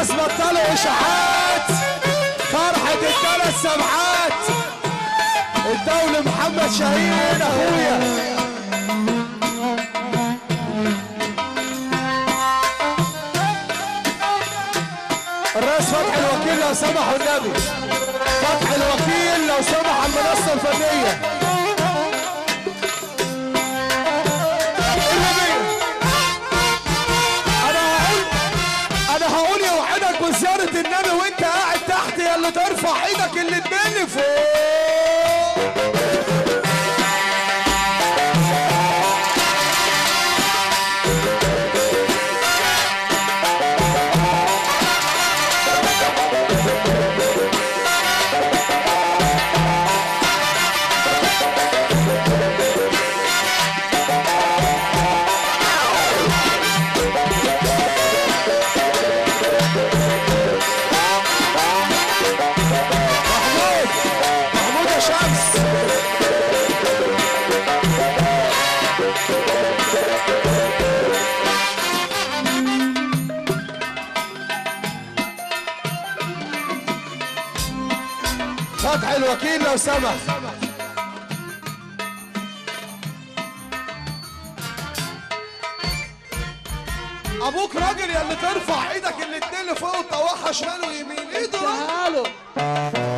الناس بطلوا اشاعات فرحة الثلاث سبعات الدولة محمد شاهين اخويا الرئيس فتحي الوكيل لو سمح النبي فتحي الوكيل لو سمح المنصة الفنية النبي انا هقول انا هقول يوعدك بزيارة النبي وانت قاعد تحت يا اللي ترفع ايدك الاتنين لفوق محمود محمود يا شمس فتحي الوكيل لو سمح ابوك راجل يا اللي ترفع ايدك الاتنين لفوق وتطوعها شمال ويمين ايده تعالوا